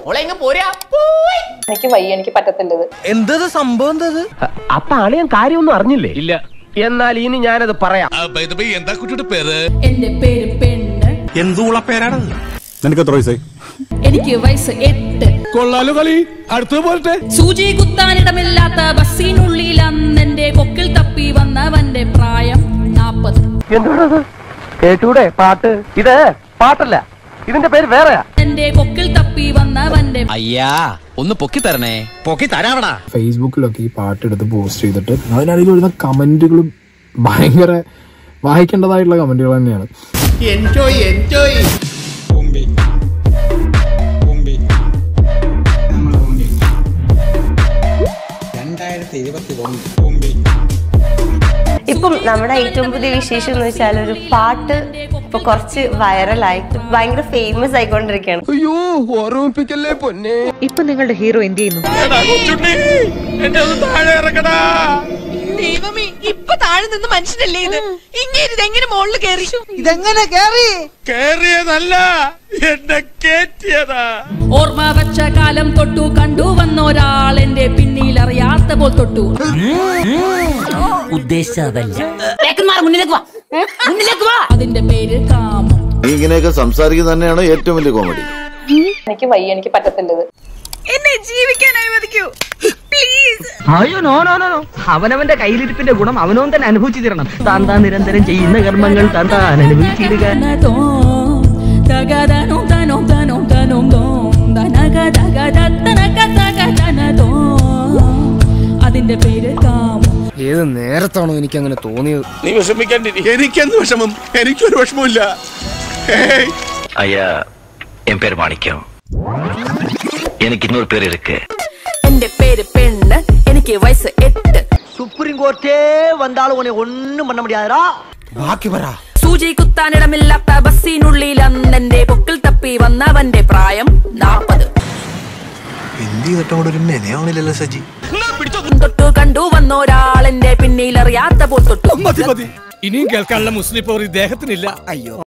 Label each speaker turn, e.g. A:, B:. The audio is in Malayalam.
A: ഓളെ ഇങ്ങ് പോരാ പോയി
B: എനിക്ക് വയ്യ എനിക്ക് പറ്റത്തില്ല ഇത്
C: എന്തത് സംഭവം എന്തത്
D: അപ്പൊ അളിയൻ കാര്യമൊന്നും അറിഞ്ഞില്ലേ ഇല്ല എന്നാൽ ഇനി ഞാനത് പറയാം
E: എന്താ കുട്ടിയുടെ പേര്
F: എന്റെ പേര് പെണ്ണ്
C: എന്തുള്ള പേരാണത്
G: നിനക്ക് എത്ര വയസ്സായി
F: എനിക്ക് വയസ്സ് എട്ട്
E: കൊള്ളാലോ കളി അടുത്ത് പോരട്ടെ
F: സൂചി കുത്താനിടമില്ലാത്ത ബസ്സിനുള്ളിൽ അന്നെന്റെ കൊക്കിൽ തപ്പി വന്നവന്റെ പ്രായം നാപ്പത്
D: എന്തുകൊണ്ടത് കേട്ടൂടെ പാട്ട് ഇത് പാട്ടല്ല ഇതിന്റെ പേര് വേറെയാ
F: എന്റെ കൊക്കിൽ തപ്പി വന്നവന്റെ
A: അയ്യാ ഒന്ന് പൊക്കി തരണേ
C: പൊക്കി തരാവടാ
H: ഫേസ്ബുക്കിലൊക്കെ ഈ പാട്ടെടുത്ത് പോസ്റ്റ് ചെയ്തിട്ട് അതിനടിയിൽ വരുന്ന കമന്റുകളും ഭയങ്കര വായിക്കേണ്ടതായിട്ടുള്ള കമന്റുകൾ തന്നെയാണ്
A: എൻജോയ് എൻജോയ്
I: ഇപ്പം നമ്മുടെ ഏറ്റവും പുതിയ വിശേഷം എന്ന് വെച്ചാൽ ഒരു പാട്ട് ഇപ്പൊ കുറച്ച് വൈറലായിട്ട് ഭയങ്കര ഫേമസ് ആയിക്കൊണ്ടിരിക്കുകയാണ്
D: അയ്യോ ഓർമ്മിപ്പിക്കല്ലേ പൊന്നെ
B: ഇപ്പൊ നിങ്ങളുടെ ഹീറോ എന്ത് ചെയ്യുന്നു
E: എന്നെ ഒന്ന് താഴെ ഇറക്കടാ
J: ദൈവമേ ഇപ്പൊ താഴെ നിന്ന് മനുഷ്യനല്ലേ ഇത് ഇങ്ങനെ ഇതെങ്ങനെ മുകളിൽ കയറി
E: കേറിയതല്ല എന്നെ കേറ്റിയതാ
F: ഓർമ്മ വെച്ച കാലം തൊട്ടു കണ്ടു വന്നൊരാൾ എന്റെ പിന്നിൽ അറിയാത്ത പോൽ തൊട്ടു അതിന്റെ പേര് കാമം
G: നീ ഇങ്ങനെയൊക്കെ സംസാരിക്കുന്നത് തന്നെയാണ് ഏറ്റവും വലിയ കോമഡി
B: എനിക്ക് വയ്യ എനിക്ക് പറ്റത്തില്ല ഇത്
J: എന്നെ ജീവിക്കാൻ അനുവദിക്കൂ പ്ലീസ്
D: അയ്യോ നോ നോ നോ നോ. അവനവന്റെ കയ്യിലിരിപ്പിന്റെ ഗുണം അവനവൻ തന്നെ അനുഭവിച്ചു തരണം താൻ താൻ നിരന്തരം ചെയ്യുന്ന കർമ്മങ്ങൾ താൻ താൻ അനുഭവിച്ചിടുക
F: അതിന്റെ പേര് കാമം
D: ഏത് നേരത്താണോ എനിക്ക് അങ്ങനെ തോന്നിയത്
E: നീ വിഷമിക്കാണ്ടിരി എനിക്കെന്ത് വിഷമം എനിക്കൊരു വിഷമമില്ല ഏയ്
K: ஐயா என் பேர் மாணிக்கம் எனக்கு இன்னொரு பேர் இருக்கு
J: എന്റെ പേര് പെണ്ണ് എനിക്ക് വയസ്സ് എട്ട്
D: സുപ്രീം കോർട്ടേ വന്നാലും ഉന്നെ ഒന്നും பண்ண முடியாதுடா
C: ബാക്കി പറ
J: സൂചി കുത്താനിടമില്ലാത്ത ബസ്സിനുള്ളിൽ അന്നെന്റെ പൊക്കിൽ തപ്പി വന്നവന്റെ പ്രായം നാപ്പത്
G: എന്ത് ചെയ്തിട്ടും ഒരു മെനയാവണില്ലല്ലോ സജി
J: തൊട്ടു കണ്ടു വന്നൊരാൾ എന്റെ പിന്നിൽ അറിയാത്ത പോൽ തൊട്ടു
E: മതി മതി ഇനിയും കേൾക്കാനുള്ള മുസ്ലിം പോർ ഇദ്ദേഹത്തിനില്ല അയ്യോ